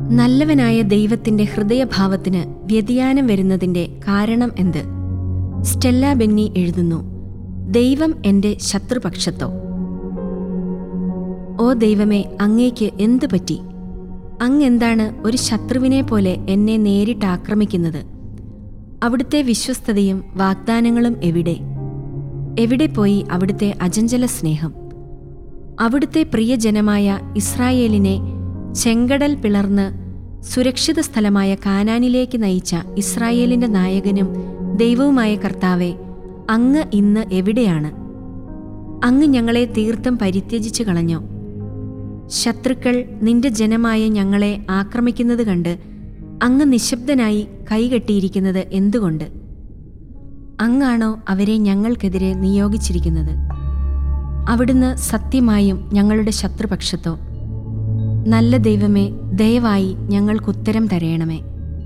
നല്ലവനായ ദൈവത്തിന്റെ ഹൃദയഭാവത്തിന് വ്യതിയാനം വരുന്നതിന്റെ കാരണം എന്ത് സ്റ്റെല്ല ബെന്നി എഴുതുന്നു ദൈവം എന്റെ ശത്രുപക്ഷത്തോ ഓ ദൈവമേ അങ്ങേക്ക് എന്തു പറ്റി അങ്ങെന്താണ് ഒരു ശത്രുവിനെ പോലെ എന്നെ നേരിട്ട് ആക്രമിക്കുന്നത് അവിടുത്തെ വിശ്വസ്തതയും വാഗ്ദാനങ്ങളും എവിടെ എവിടെ പോയി അവിടുത്തെ അജഞ്ചല സ്നേഹം അവിടുത്തെ പ്രിയജനമായ ഇസ്രായേലിനെ ചെങ്കടൽ പിളർന്ന് സുരക്ഷിത സ്ഥലമായ കാനാനിലേക്ക് നയിച്ച ഇസ്രായേലിന്റെ നായകനും ദൈവവുമായ കർത്താവെ അങ്ങ് ഇന്ന് എവിടെയാണ് അങ്ങ് ഞങ്ങളെ തീർത്തും പരിത്യജിച്ചു കളഞ്ഞോ ശത്രുക്കൾ നിന്റെ ജനമായ ഞങ്ങളെ ആക്രമിക്കുന്നത് കണ്ട് അങ്ങ് നിശബ്ദനായി കൈകെട്ടിയിരിക്കുന്നത് എന്തുകൊണ്ട് അങ്ങാണോ അവരെ ഞങ്ങൾക്കെതിരെ നിയോഗിച്ചിരിക്കുന്നത് അവിടുന്ന് സത്യമായും ഞങ്ങളുടെ ശത്രുപക്ഷത്തോ നല്ല ദൈവമേ ദയവായി ഞങ്ങൾക്കുത്തരം തരയണമേ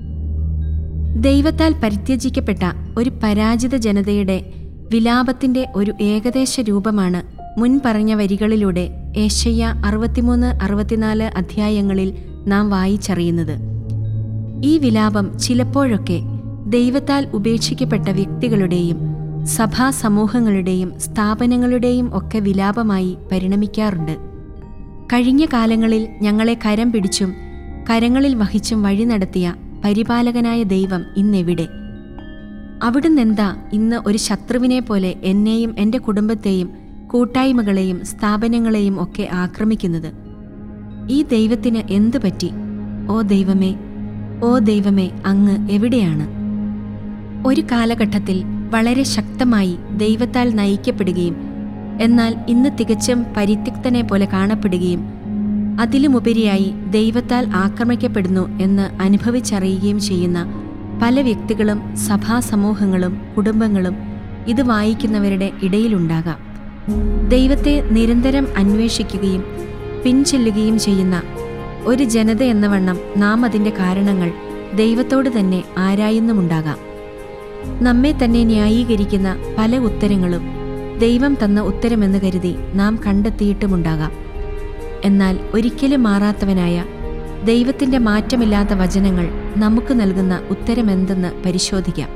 ദൈവത്താൽ പരിത്യജിക്കപ്പെട്ട ഒരു പരാജിത ജനതയുടെ വിലാപത്തിന്റെ ഒരു ഏകദേശ രൂപമാണ് മുൻ പറഞ്ഞ വരികളിലൂടെ ഏഷ്യ അറുപത്തിമൂന്ന് അറുപത്തിനാല് അധ്യായങ്ങളിൽ നാം വായിച്ചറിയുന്നത് ഈ വിലാപം ചിലപ്പോഴൊക്കെ ദൈവത്താൽ ഉപേക്ഷിക്കപ്പെട്ട വ്യക്തികളുടെയും സഭാ സമൂഹങ്ങളുടെയും സ്ഥാപനങ്ങളുടെയും ഒക്കെ വിലാപമായി പരിണമിക്കാറുണ്ട് കഴിഞ്ഞ കാലങ്ങളിൽ ഞങ്ങളെ കരം പിടിച്ചും കരങ്ങളിൽ വഹിച്ചും വഴി നടത്തിയ പരിപാലകനായ ദൈവം ഇന്നെവിടെ അവിടുന്നെന്താ ഇന്ന് ഒരു ശത്രുവിനെ പോലെ എന്നെയും എൻ്റെ കുടുംബത്തെയും കൂട്ടായ്മകളെയും സ്ഥാപനങ്ങളെയും ഒക്കെ ആക്രമിക്കുന്നത് ഈ ദൈവത്തിന് എന്തു പറ്റി ഓ ദൈവമേ ഓ ദൈവമേ അങ്ങ് എവിടെയാണ് ഒരു കാലഘട്ടത്തിൽ വളരെ ശക്തമായി ദൈവത്താൽ നയിക്കപ്പെടുകയും എന്നാൽ ഇന്ന് തികച്ചും പരിത്യക്തനെ പോലെ കാണപ്പെടുകയും അതിലുമുപരിയായി ദൈവത്താൽ ആക്രമിക്കപ്പെടുന്നു എന്ന് അനുഭവിച്ചറിയുകയും ചെയ്യുന്ന പല വ്യക്തികളും സഭാസമൂഹങ്ങളും കുടുംബങ്ങളും ഇത് വായിക്കുന്നവരുടെ ഇടയിലുണ്ടാകാം ദൈവത്തെ നിരന്തരം അന്വേഷിക്കുകയും പിൻചെല്ലുകയും ചെയ്യുന്ന ഒരു ജനത എന്ന വണ്ണം നാം അതിൻ്റെ കാരണങ്ങൾ ദൈവത്തോട് തന്നെ ആരായുന്നുമുണ്ടാകാം നമ്മെ തന്നെ ന്യായീകരിക്കുന്ന പല ഉത്തരങ്ങളും ദൈവം തന്ന ഉത്തരമെന്ന് കരുതി നാം കണ്ടെത്തിയിട്ടുമുണ്ടാകാം എന്നാൽ ഒരിക്കലും മാറാത്തവനായ ദൈവത്തിന്റെ മാറ്റമില്ലാത്ത വചനങ്ങൾ നമുക്ക് നൽകുന്ന ഉത്തരമെന്തെന്ന് പരിശോധിക്കാം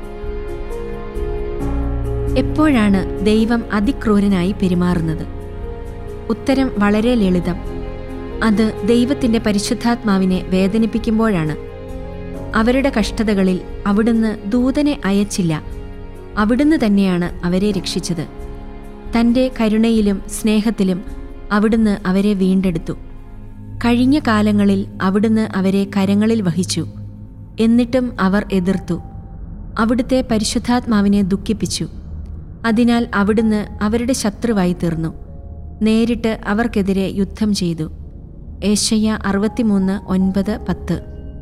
എപ്പോഴാണ് ദൈവം അതിക്രൂരനായി പെരുമാറുന്നത് ഉത്തരം വളരെ ലളിതം അത് ദൈവത്തിന്റെ പരിശുദ്ധാത്മാവിനെ വേദനിപ്പിക്കുമ്പോഴാണ് അവരുടെ കഷ്ടതകളിൽ അവിടുന്ന് ദൂതനെ അയച്ചില്ല അവിടുന്ന് തന്നെയാണ് അവരെ രക്ഷിച്ചത് തന്റെ കരുണയിലും സ്നേഹത്തിലും അവിടുന്ന് അവരെ വീണ്ടെടുത്തു കഴിഞ്ഞ കാലങ്ങളിൽ അവിടുന്ന് അവരെ കരങ്ങളിൽ വഹിച്ചു എന്നിട്ടും അവർ എതിർത്തു അവിടുത്തെ പരിശുദ്ധാത്മാവിനെ ദുഃഖിപ്പിച്ചു അതിനാൽ അവിടുന്ന് അവരുടെ ശത്രുവായി തീർന്നു നേരിട്ട് അവർക്കെതിരെ യുദ്ധം ചെയ്തു ഏഷ്യ അറുപത്തിമൂന്ന് ഒൻപത് പത്ത്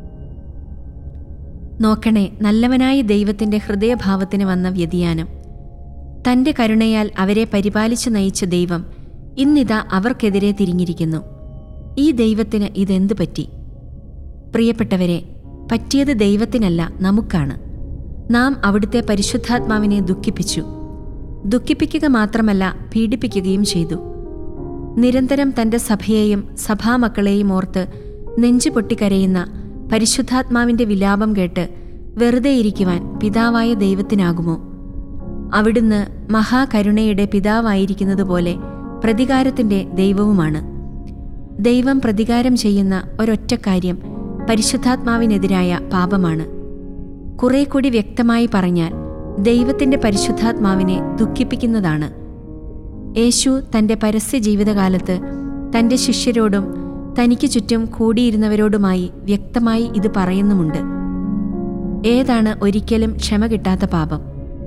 നോക്കണേ നല്ലവനായ ദൈവത്തിന്റെ ഹൃദയഭാവത്തിന് വന്ന വ്യതിയാനം തന്റെ കരുണയാൽ അവരെ പരിപാലിച്ചു നയിച്ച ദൈവം ഇന്നിതാ അവർക്കെതിരെ തിരിഞ്ഞിരിക്കുന്നു ഈ ദൈവത്തിന് ഇതെന്തു പറ്റി പ്രിയപ്പെട്ടവരെ പറ്റിയത് ദൈവത്തിനല്ല നമുക്കാണ് നാം അവിടുത്തെ പരിശുദ്ധാത്മാവിനെ ദുഃഖിപ്പിച്ചു ദുഃഖിപ്പിക്കുക മാത്രമല്ല പീഡിപ്പിക്കുകയും ചെയ്തു നിരന്തരം തന്റെ സഭയെയും സഭാമക്കളെയും ഓർത്ത് നെഞ്ചു പൊട്ടിക്കരയുന്ന പരിശുദ്ധാത്മാവിന്റെ വിലാപം കേട്ട് വെറുതെ ഇരിക്കുവാൻ പിതാവായ ദൈവത്തിനാകുമോ അവിടുന്ന് മഹാകരുണയുടെ പിതാവായിരിക്കുന്നതുപോലെ പ്രതികാരത്തിന്റെ ദൈവവുമാണ് ദൈവം പ്രതികാരം ചെയ്യുന്ന ഒരൊറ്റ കാര്യം പരിശുദ്ധാത്മാവിനെതിരായ പാപമാണ് കുറെ കൂടി വ്യക്തമായി പറഞ്ഞാൽ ദൈവത്തിന്റെ പരിശുദ്ധാത്മാവിനെ ദുഃഖിപ്പിക്കുന്നതാണ് യേശു തന്റെ പരസ്യ ജീവിതകാലത്ത് തന്റെ ശിഷ്യരോടും തനിക്ക് ചുറ്റും കൂടിയിരുന്നവരോടുമായി വ്യക്തമായി ഇത് പറയുന്നുമുണ്ട് ഏതാണ് ഒരിക്കലും ക്ഷമ കിട്ടാത്ത പാപം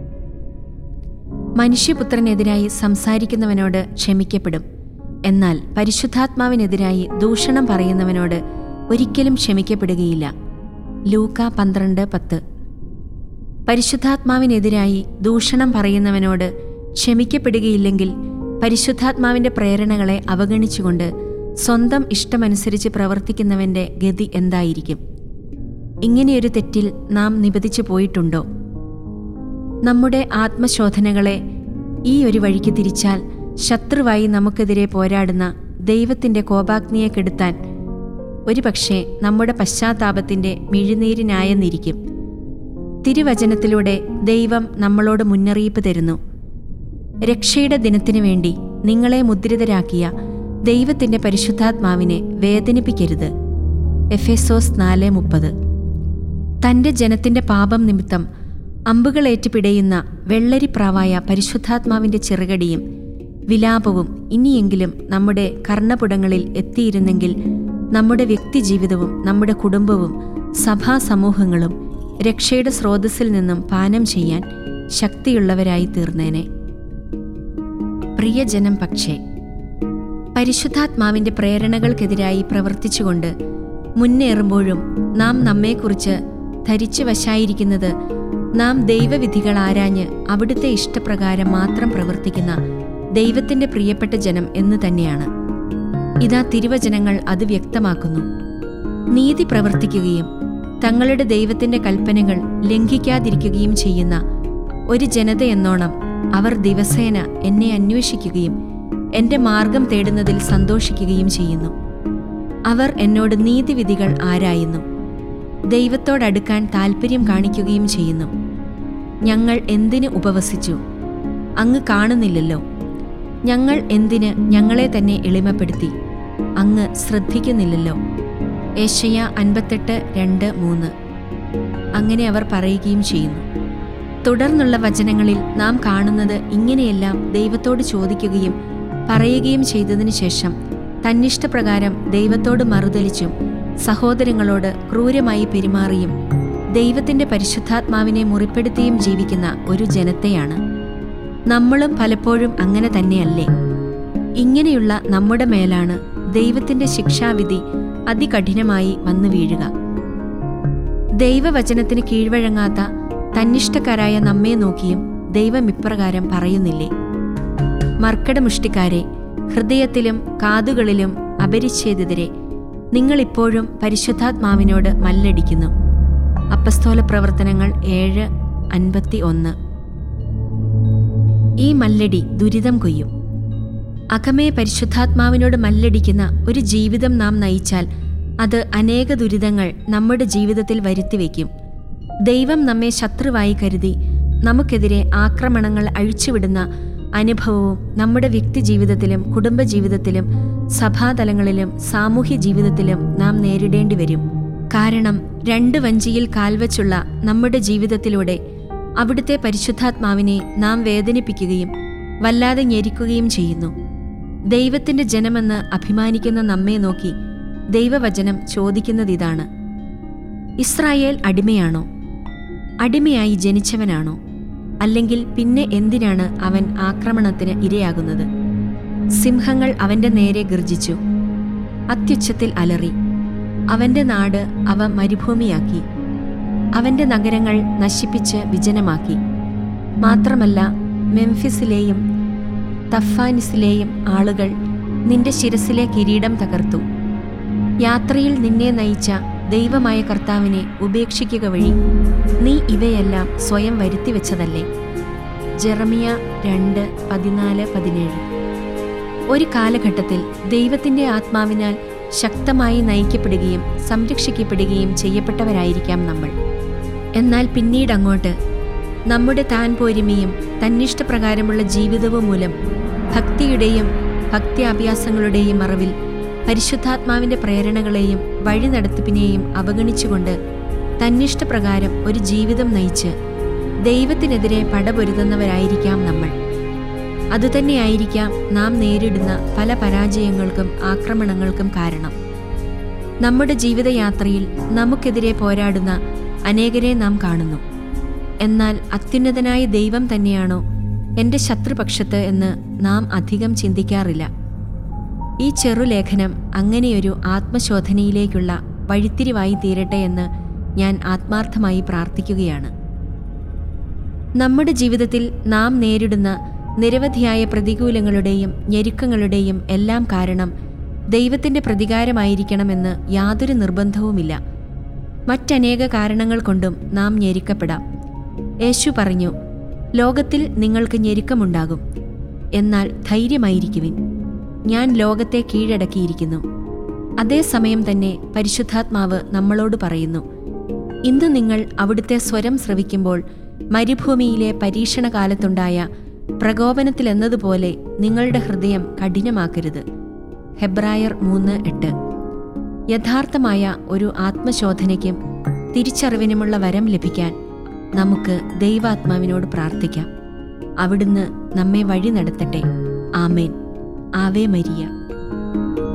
മനുഷ്യപുത്രനെതിരായി സംസാരിക്കുന്നവനോട് ക്ഷമിക്കപ്പെടും എന്നാൽ പരിശുദ്ധാത്മാവിനെതിരായി ദൂഷണം പറയുന്നവനോട് ഒരിക്കലും ക്ഷമിക്കപ്പെടുകയില്ല ലൂക്ക പന്ത്രണ്ട് പത്ത് പരിശുദ്ധാത്മാവിനെതിരായി ദൂഷണം പറയുന്നവനോട് ക്ഷമിക്കപ്പെടുകയില്ലെങ്കിൽ പരിശുദ്ധാത്മാവിന്റെ പ്രേരണകളെ അവഗണിച്ചുകൊണ്ട് സ്വന്തം ഇഷ്ടമനുസരിച്ച് പ്രവർത്തിക്കുന്നവന്റെ ഗതി എന്തായിരിക്കും ഇങ്ങനെയൊരു തെറ്റിൽ നാം നിബദിച്ചു പോയിട്ടുണ്ടോ നമ്മുടെ ആത്മശോധനകളെ ഈ ഒരു വഴിക്ക് തിരിച്ചാൽ ശത്രുവായി നമുക്കെതിരെ പോരാടുന്ന ദൈവത്തിന്റെ കോപാഗ്നിയെ കെടുത്താൻ ഒരുപക്ഷെ നമ്മുടെ പശ്ചാത്താപത്തിൻ്റെ മിഴിനീരിനായെന്നിരിക്കും തിരുവചനത്തിലൂടെ ദൈവം നമ്മളോട് മുന്നറിയിപ്പ് തരുന്നു രക്ഷയുടെ ദിനത്തിനു വേണ്ടി നിങ്ങളെ മുദ്രിതരാക്കിയ ദൈവത്തിൻ്റെ പരിശുദ്ധാത്മാവിനെ വേദനിപ്പിക്കരുത് എഫേസോസ് നാല് മുപ്പത് തൻ്റെ ജനത്തിൻ്റെ പാപം നിമിത്തം അമ്പുകളേറ്റ് പിടയുന്ന വെള്ളരിപ്രാവായ പരിശുദ്ധാത്മാവിൻ്റെ ചെറുകടിയും വിലാപവും ഇനിയെങ്കിലും നമ്മുടെ കർണപുടങ്ങളിൽ എത്തിയിരുന്നെങ്കിൽ നമ്മുടെ വ്യക്തിജീവിതവും നമ്മുടെ കുടുംബവും സഭാ സമൂഹങ്ങളും രക്ഷയുടെ സ്രോതസ്സിൽ നിന്നും പാനം ചെയ്യാൻ ശക്തിയുള്ളവരായി തീർന്നേനെ പ്രിയജനം പക്ഷേ പരിശുദ്ധാത്മാവിൻ്റെ പ്രേരണകൾക്കെതിരായി പ്രവർത്തിച്ചുകൊണ്ട് മുന്നേറുമ്പോഴും നാം നമ്മെക്കുറിച്ച് ധരിച്ചു വശായിരിക്കുന്നത് നാം ദൈവവിധികൾ ആരാഞ്ഞ് അവിടുത്തെ ഇഷ്ടപ്രകാരം മാത്രം പ്രവർത്തിക്കുന്ന ദൈവത്തിൻ്റെ പ്രിയപ്പെട്ട ജനം എന്ന് തന്നെയാണ് ഇതാ തിരുവചനങ്ങൾ അത് വ്യക്തമാക്കുന്നു നീതി പ്രവർത്തിക്കുകയും തങ്ങളുടെ ദൈവത്തിൻ്റെ കൽപ്പനകൾ ലംഘിക്കാതിരിക്കുകയും ചെയ്യുന്ന ഒരു ജനതയെന്നോണം അവർ ദിവസേന എന്നെ അന്വേഷിക്കുകയും എൻ്റെ മാർഗം തേടുന്നതിൽ സന്തോഷിക്കുകയും ചെയ്യുന്നു അവർ എന്നോട് നീതിവിധികൾ ആരായുന്നു ദൈവത്തോടടുക്കാൻ താൽപ്പര്യം കാണിക്കുകയും ചെയ്യുന്നു ഞങ്ങൾ എന്തിന് ഉപവസിച്ചു അങ്ങ് കാണുന്നില്ലല്ലോ ഞങ്ങൾ എന്തിന് ഞങ്ങളെ തന്നെ എളിമപ്പെടുത്തി അങ്ങ് ശ്രദ്ധിക്കുന്നില്ലല്ലോ ഏഷ്യ അൻപത്തെട്ട് രണ്ട് മൂന്ന് അങ്ങനെ അവർ പറയുകയും ചെയ്യുന്നു തുടർന്നുള്ള വചനങ്ങളിൽ നാം കാണുന്നത് ഇങ്ങനെയെല്ലാം ദൈവത്തോട് ചോദിക്കുകയും പറയുകയും ചെയ്തതിനു ശേഷം തന്നിഷ്ടപ്രകാരം ദൈവത്തോട് മറുതലിച്ചും സഹോദരങ്ങളോട് ക്രൂരമായി പെരുമാറിയും ദൈവത്തിന്റെ പരിശുദ്ധാത്മാവിനെ മുറിപ്പെടുത്തിയും ജീവിക്കുന്ന ഒരു ജനത്തെയാണ് നമ്മളും പലപ്പോഴും അങ്ങനെ തന്നെയല്ലേ ഇങ്ങനെയുള്ള നമ്മുടെ മേലാണ് ദൈവത്തിന്റെ ശിക്ഷാവിധി അതികഠിനമായി വന്നു വീഴുക ദൈവവചനത്തിന് കീഴ്വഴങ്ങാത്ത തന്നിഷ്ടക്കാരായ നമ്മെ നോക്കിയും ദൈവം ഇപ്രകാരം പറയുന്നില്ലേ മർക്കടമുഷ്ടിക്കാരെ ഹൃദയത്തിലും കാതുകളിലും അപരിച്ഛേദിതരെ നിങ്ങളിപ്പോഴും പരിശുദ്ധാത്മാവിനോട് മല്ലടിക്കുന്നു അപ്പസ്തോല പ്രവർത്തനങ്ങൾ ഏഴ് അൻപത്തി ഒന്ന് ഈ മല്ലടി ദുരിതം കൊയ്യും അകമേ പരിശുദ്ധാത്മാവിനോട് മല്ലടിക്കുന്ന ഒരു ജീവിതം നാം നയിച്ചാൽ അത് അനേക ദുരിതങ്ങൾ നമ്മുടെ ജീവിതത്തിൽ വരുത്തിവെക്കും ദൈവം നമ്മെ ശത്രുവായി കരുതി നമുക്കെതിരെ ആക്രമണങ്ങൾ അഴിച്ചുവിടുന്ന അനുഭവവും നമ്മുടെ വ്യക്തിജീവിതത്തിലും കുടുംബജീവിതത്തിലും സഭാതലങ്ങളിലും സാമൂഹ്യ ജീവിതത്തിലും നാം നേരിടേണ്ടി വരും കാരണം രണ്ട് വഞ്ചിയിൽ കാൽവച്ചുള്ള നമ്മുടെ ജീവിതത്തിലൂടെ അവിടുത്തെ പരിശുദ്ധാത്മാവിനെ നാം വേദനിപ്പിക്കുകയും വല്ലാതെ ഞെരിക്കുകയും ചെയ്യുന്നു ദൈവത്തിന്റെ ജനമെന്ന് അഭിമാനിക്കുന്ന നമ്മെ നോക്കി ദൈവവചനം ചോദിക്കുന്നതിതാണ് ഇസ്രായേൽ അടിമയാണോ അടിമയായി ജനിച്ചവനാണോ അല്ലെങ്കിൽ പിന്നെ എന്തിനാണ് അവൻ ആക്രമണത്തിന് ഇരയാകുന്നത് സിംഹങ്ങൾ അവന്റെ നേരെ ഗർജിച്ചു അത്യുച്ചത്തിൽ അലറി അവന്റെ നാട് അവ മരുഭൂമിയാക്കി അവന്റെ നഗരങ്ങൾ നശിപ്പിച്ച് വിജനമാക്കി മാത്രമല്ല മെംഫിസിലെയും തഫാനിസിലെയും ആളുകൾ നിന്റെ ശിരസിലെ കിരീടം തകർത്തു യാത്രയിൽ നിന്നെ നയിച്ച ദൈവമായ കർത്താവിനെ ഉപേക്ഷിക്കുക വഴി നീ ഇവയെല്ലാം സ്വയം വരുത്തിവെച്ചതല്ലേ ജെറമിയ രണ്ട് പതിനാല് പതിനേഴ് ഒരു കാലഘട്ടത്തിൽ ദൈവത്തിന്റെ ആത്മാവിനാൽ ശക്തമായി നയിക്കപ്പെടുകയും സംരക്ഷിക്കപ്പെടുകയും ചെയ്യപ്പെട്ടവരായിരിക്കാം നമ്മൾ എന്നാൽ പിന്നീട് അങ്ങോട്ട് നമ്മുടെ താൻ പോരിമയും തന്നിഷ്ടപ്രകാരമുള്ള ജീവിതവും മൂലം ഭക്തിയുടെയും ഭക്തിയാഭ്യാസങ്ങളുടെയും മറവിൽ പരിശുദ്ധാത്മാവിന്റെ പ്രേരണകളെയും വഴി നടത്തിപ്പിനെയും അവഗണിച്ചുകൊണ്ട് തന്നിഷ്ടപ്രകാരം ഒരു ജീവിതം നയിച്ച് ദൈവത്തിനെതിരെ പടപൊരുതുന്നവരായിരിക്കാം നമ്മൾ അതുതന്നെയായിരിക്കാം നാം നേരിടുന്ന പല പരാജയങ്ങൾക്കും ആക്രമണങ്ങൾക്കും കാരണം നമ്മുടെ ജീവിതയാത്രയിൽ നമുക്കെതിരെ പോരാടുന്ന അനേകരെ നാം കാണുന്നു എന്നാൽ അത്യുന്നതനായ ദൈവം തന്നെയാണോ എൻ്റെ ശത്രുപക്ഷത്ത് എന്ന് നാം അധികം ചിന്തിക്കാറില്ല ഈ ചെറുലേഖനം അങ്ങനെയൊരു ആത്മശോധനയിലേക്കുള്ള വഴിത്തിരിവായി തീരട്ടെ എന്ന് ഞാൻ ആത്മാർത്ഥമായി പ്രാർത്ഥിക്കുകയാണ് നമ്മുടെ ജീവിതത്തിൽ നാം നേരിടുന്ന നിരവധിയായ പ്രതികൂലങ്ങളുടെയും ഞെരുക്കങ്ങളുടെയും എല്ലാം കാരണം ദൈവത്തിൻ്റെ പ്രതികാരമായിരിക്കണമെന്ന് യാതൊരു നിർബന്ധവുമില്ല മറ്റനേക കാരണങ്ങൾ കൊണ്ടും നാം ഞെരുക്കപ്പെടാം യേശു പറഞ്ഞു ലോകത്തിൽ നിങ്ങൾക്ക് അതേസമയം തന്നെ പരിശുദ്ധാത്മാവ് നമ്മളോട് പറയുന്നു ഇന്ന് നിങ്ങൾ അവിടുത്തെ സ്വരം ശ്രവിക്കുമ്പോൾ മരുഭൂമിയിലെ പരീക്ഷണകാലത്തുണ്ടായ പ്രകോപനത്തിലെന്നതുപോലെ നിങ്ങളുടെ ഹൃദയം കഠിനമാക്കരുത് ഹെബ്രായർ മൂന്ന് എട്ട് യഥാർത്ഥമായ ഒരു ആത്മശോധനയ്ക്കും തിരിച്ചറിവിനുമുള്ള വരം ലഭിക്കാൻ നമുക്ക് ദൈവാത്മാവിനോട് പ്രാർത്ഥിക്കാം അവിടുന്ന് നമ്മെ വഴി നടത്തട്ടെ ആമേൻ ആവേ മരിയ